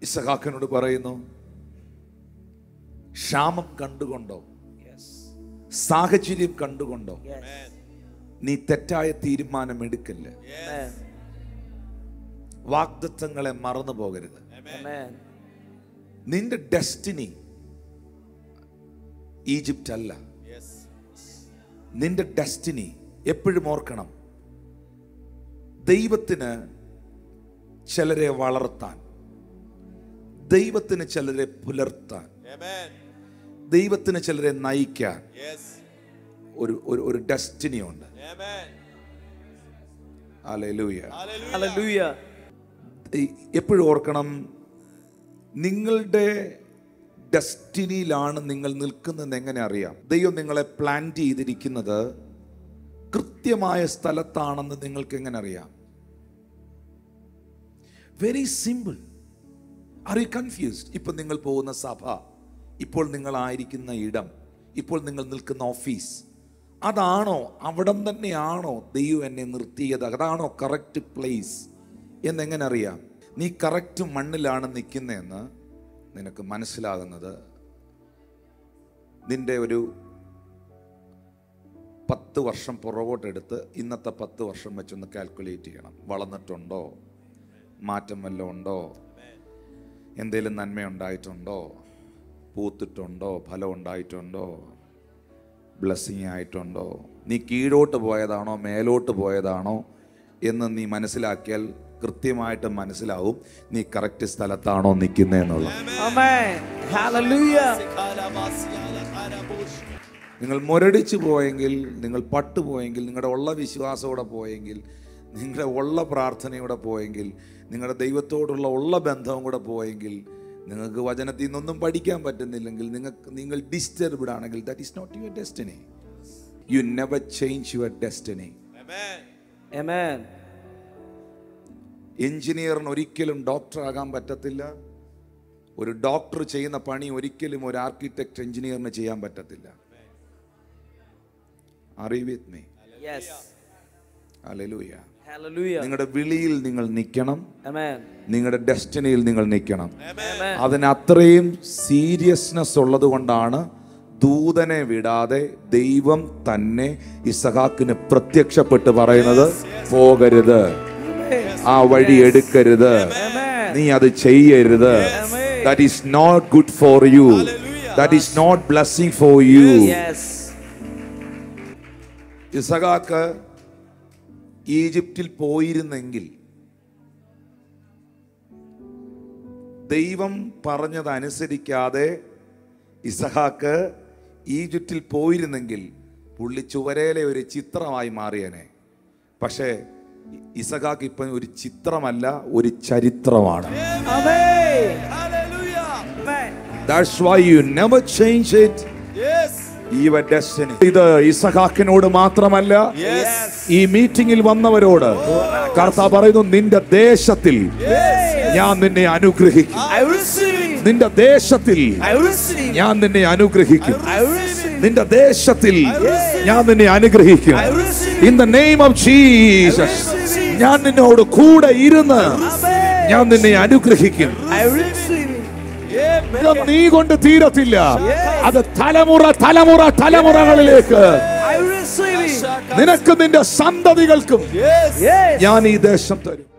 ഇസഹാക്കിനോട് പറയുന്നു ക്ഷാമം കണ്ടുകൊണ്ടോ Yes. സാഹചര്യം കണ്ടുകൊണ്ടോ Yes. നീ തെറ്റായ തീരുമാനം എടുക്കല്ല Amen. വാഗ്ദത്തങ്ങളെ മറന്നു പോകരുത് Amen. നിന്റെ ഡെസ്റ്റിനി ഈജിപ്റ്റ് അല്ല നിന്റെ ഡെസ്റ്റിനി എപ്പോഴും ഓർക്കണം ദൈവത്തിന് ചിലരെ വളർത്താൻ ദൈവത്തിന് ചിലരെ പുലർത്താൻ Amen. ദൈവത്തിന് ചിലരെ നയിക്കാൻ Yes. ഒരു ഒരു ഒരു ഡെസ്റ്റിനി ഉണ്ട് Amen. Hallelujah Hallelujah. Hallelujah. എപ്പോഴും ഓർക്കണം നിങ്ങളുടെ ഡെസ്റ്റിനിയിലാണ് നിങ്ങൾ നിൽക്കുന്നതെന്ന് എങ്ങനെ അറിയാം ദൈവം നിങ്ങളെ പ്ലാൻ ചെയ്തിരിക്കുന്നത് കൃത്യമായ സ്ഥലത്താണെന്ന് നിങ്ങൾക്ക് എങ്ങനെ അറിയാം very simple are you confused ഇപ്പൊ നിങ്ങൾ പോകുന്ന സഭ ഇപ്പോൾ നിങ്ങൾ ഇടം ഇപ്പോൾ നിങ്ങൾ നിൽക്കുന്ന ഓഫീസ് അതാണോ അവിടം തന്നെയാണോ ദൈവം എന്നെ നിർത്തിയത് അതാണോ കറക്റ്റ് പ്ലേസ് എന്നെങ്ങനെ അറിയാം നീ കറക്റ്റ് മണ്ണിലാണ് നിൽക്കുന്നതെന്ന് നിനക്ക് മനസ്സിലാകുന്നത് നിന്റെ ഒരു പത്ത് വർഷം പുറകോട്ടെടുത്ത് ഇന്നത്തെ പത്ത് വർഷം വെച്ചൊന്ന് കാൽക്കുലേറ്റ് ചെയ്യണം വളർന്നിട്ടുണ്ടോ മാറ്റം വല്ലതും ഉണ്ടോ എന്തെങ്കിലും നന്മ ഉണ്ടായിട്ടുണ്ടോ പൂത്തിട്ടുണ്ടോ ഫലം ഉണ്ടായിട്ടുണ്ടോ ബ്ലെസ്സിങ് ആയിട്ടുണ്ടോ നീ കീഴോട്ട് പോയതാണോ മേലോട്ട് പോയതാണോ എന്ന് നീ മനസ്സിലാക്കിയാൽ കൃത്യമായിട്ട് മനസ്സിലാവും നീ കറക്റ്റ് സ്ഥലത്താണോ നിൽക്കുന്നതെന്നുള്ളത് Amen. Hallelujah. നിങ്ങൾ മുരടിച്ചു പോയെങ്കിൽ നിങ്ങൾ പട്ടുപോയെങ്കിൽ നിങ്ങളുടെ ഉള്ള വിശ്വാസത്തോടെ പോയെങ്കിൽ നിങ്ങളുടെ ഉള്ള പ്രാർത്ഥനയോടെ പോയെങ്കിൽ നിങ്ങളുടെ ദൈവത്തോടുള്ള ഉള്ള ബന്ധവും കൂടെ പോയെങ്കിൽ നിങ്ങൾക്ക് വചനത്തിൽ നിന്നൊന്നും പഠിക്കാൻ പറ്റുന്നില്ലെങ്കിൽ നിങ്ങൾക്ക് നിങ്ങൾ ഡിസ്റ്റർബ്ഡ് ആണെങ്കിൽ that is not your destiny you never change your destiny Amen. Amen. എഞ്ചിനീയറിന് ഒരിക്കലും ഡോക്ടർ ആകാൻ പറ്റത്തില്ല ഒരു ഡോക്ടർ ചെയ്യുന്ന പണി ഒരിക്കലും ഒരു ആർക്കിടെക്ട് എഞ്ചിനീയറിന് ചെയ്യാൻ പറ്റത്തില്ല അറിവിത്ത് മീ Yes. Hallelujah Hallelujah. നിങ്ങളുടെ വിളിയിൽ നിങ്ങൾ നിൽക്കണം Amen. നിങ്ങളുടെ ഡെസ്റ്റിനിയിൽ നിങ്ങൾ നിൽക്കണം Amen. അതിന് അത്രയും സീരിയസ്നെസ് ഉള്ളത് കൊണ്ടാണ് ദൂതനെ വിടാതെ ദൈവം തന്നെ ഇസഹാക്കിന് പ്രത്യക്ഷപ്പെട്ട് പറയുന്നത് പോകരുത് ആ വഴി എടുക്കരുത് നീ അത് ചെയ്യരുത് that is not good for you that is not blessing for you Yes. ഇസഹാക്ക് ഈജിപ്തിൽ പോയിരുന്നെങ്കിൽ ദൈവം പറഞ്ഞതനുസരിക്കാതെ ഇസഹാക്ക് ഈജിപ്തിൽ പോയിരുന്നെങ്കിൽ പുള്ളി ചുവരയിലെ ഒരു ചിത്രമായി മാറിയനെ പക്ഷേ ഇസഹാക്ക് ഇപ്പം ഒരു ചിത്രമല്ല ഒരു ചരിത്രമാണ് Amen. Hallelujah. Amen. That's why you never change it. Yes. Your destiny. ഇത് ഇസഹാക്കിനോട് മാത്രമല്ല Yes. ഈ മീറ്റിംഗിൽ വന്നവരോട് കർത്താവ് പറയുന്നു നിന്റെ ദേശത്തിൽ ഞാൻ നിന്നെ അനുഗ്രഹിക്കും I receive it. നിന്റെ ദേശത്തിൽ I receive it. ഞാൻ നിന്നെ അനുഗ്രഹിക്കും I receive it. നിന്റെ ദേശത്തിൽ ഞാൻ നിന്നെ അനുഗ്രഹിക്കും I receive in the name of Jesus ഞാൻ നിന്നോട് കൂടെ ഇരുന്ന് Amen. ഞാൻ നിന്നെ അനുഗ്രഹിക്കും I receive it. ഇത് നീ കൊണ്ട് തീരത്തില്ല അത് തലമുറ തലമുറ തലമുറകളിലേക്ക് I receive it. നിനക്കും നിന്റെ സന്തതികൾക്കും Yes. Yes. ഞാൻ ഈ ദേശം തരും